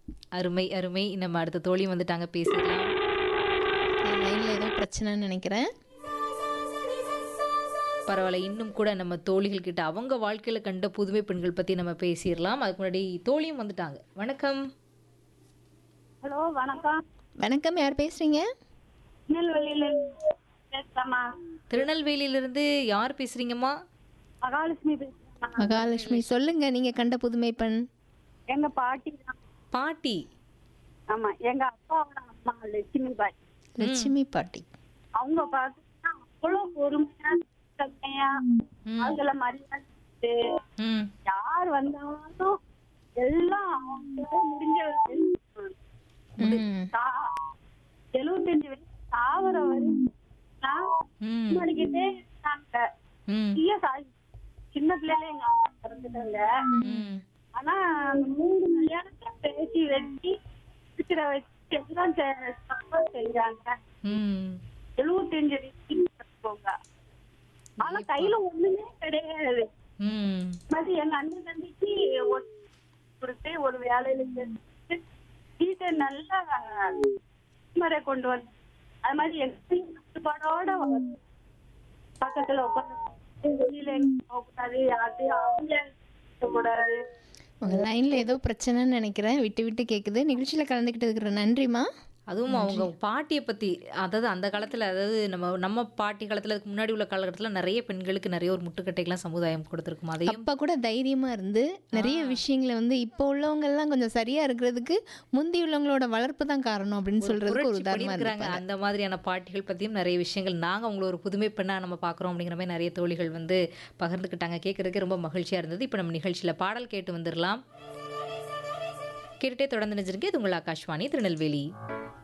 அருமை அருமை நம்ம அடுத்த தோழி வந்துட்டாங்க பேசிடலாம் லைனில் ஏதோ பிரச்சனைன்னு நினைக்கிறேன் பரவாயில்ல இன்னும் கூட நம்ம தோழிகள் கிட்ட அவங்க வாழ்க்கையில கண்ட புதுமை பெண்கள் பத்தி நம்ம பேசிடலாம் அதுக்கு முன்னாடி தோழியும் வந்துட்டாங்க வணக்கம் ஹலோ வணக்கம் வணக்கம் யார் பேசுறீங்க திருநெல்வேலியில பேசுறேம்மா திருநெல்வேலியிலிருந்து யார் பேசுறீங்கம்மா மகாலட்சுமி பேசுறேம்மா மகாலட்சுமி சொல்லுங்க நீங்க கண்ட புதுமை பெண் எங்க பாட்டி தான் பாட்டி ஆமா எங்க அப்பாவோட அம்மா லட்சுமி பாய் லட்சுமி பாட்டி அவங்க பாத்தீங்கன்னா அவ்வளவு பொறுமையா கம்மியா அவங்கள மரியாதை கொடுத்து, ம் யார் வந்தாலும் எல்லாம் அவங்களால முடிஞ்ச வரைக்கும் ம். சா- எழுபத்தஞ்சு வயசு சாவர வரைக்கும் ம் பண்ணிக்கிட்டே இருந்தாங்க ம் நிறைய சாய் சின்ன பிள்ளைல எங்க அம்மா பிறந்துட்டாங்க ம் ஆனா அந்த மூணு கல்யாணத்துல பேசி வச்சு இருக்கிற வச்சு எல்லாம் செ- சம்பளம் செஞ்சாங்க ம் எழுபத்தஞ்சு வயசுக்கு போங்க ஆனா கையில ஒண்ணுமே கிடையாது ம் மாதிரி எங்க அண்ணன் தம்பிக்கு ஒரு கொடுத்து ஒரு வேலையில சேர்த்து வீட்டை நல்லா முறை கொண்டு வந்து அது மாதிரி எங்க கட்டுப்பாடோட வளர்த்து. பக்கத்துல உட்காந்து வெளியில எங்கேயும் போகக்கூடாது யார்ட்டையும் அவங்க கூடாது உங்க லைன்ல ஏதோ பிரச்சனைன்னு நினைக்கிறேன் விட்டு விட்டு கேக்குது நிகழ்ச்சியில கலந்துக்கிட்டதுக்கு நன்றிமா அதுவும் அவங்க பாட்டியை பத்தி அதாவது அந்த காலத்துல அதாவது நம்ம நம்ம பாட்டி காலத்துல அதுக்கு முன்னாடி உள்ள காலகட்டத்துல நிறைய பெண்களுக்கு நிறைய ஒரு முட்டுக்கட்டைகள்லாம் சமுதாயம் கொடுத்துருக்கும் அதையும் அப்ப கூட தைரியமா இருந்து நிறைய விஷயங்களை வந்து இப்போ உள்ளவங்க எல்லாம் கொஞ்சம் சரியா இருக்கிறதுக்கு முந்தி உள்ளவங்களோட வளர்ப்பு தான் காரணம் அப்படின்னு சொல்றதுக்கு ஒரு புரட்சி உதாரணமா பண்ணியிருக்கிறாங்க இருப்பாங்க அந்த மாதிரியான பாட்டிகள் பத்தியும் நிறைய விஷயங்கள் நாங்க அவங்கள ஒரு புதுமை பெண்ணா நம்ம பார்க்குறோம் அப்படிங்கிற மாதிரி நிறைய தோழிகள் வந்து பகிர்ந்துக்கிட்டாங்க கேட்கறதுக்கு ரொம்ப மகிழ்ச்சியா இருந்தது இப்போ நம்ம நிகழ்ச்சியில பாடல் கேட்டு வந்துடலாம் கேட்டுட்டே தொடர்ந்து நினைச்சிருக்கு இது உங்கள் ஆகாஷ்வாணி திருநெல்வேலி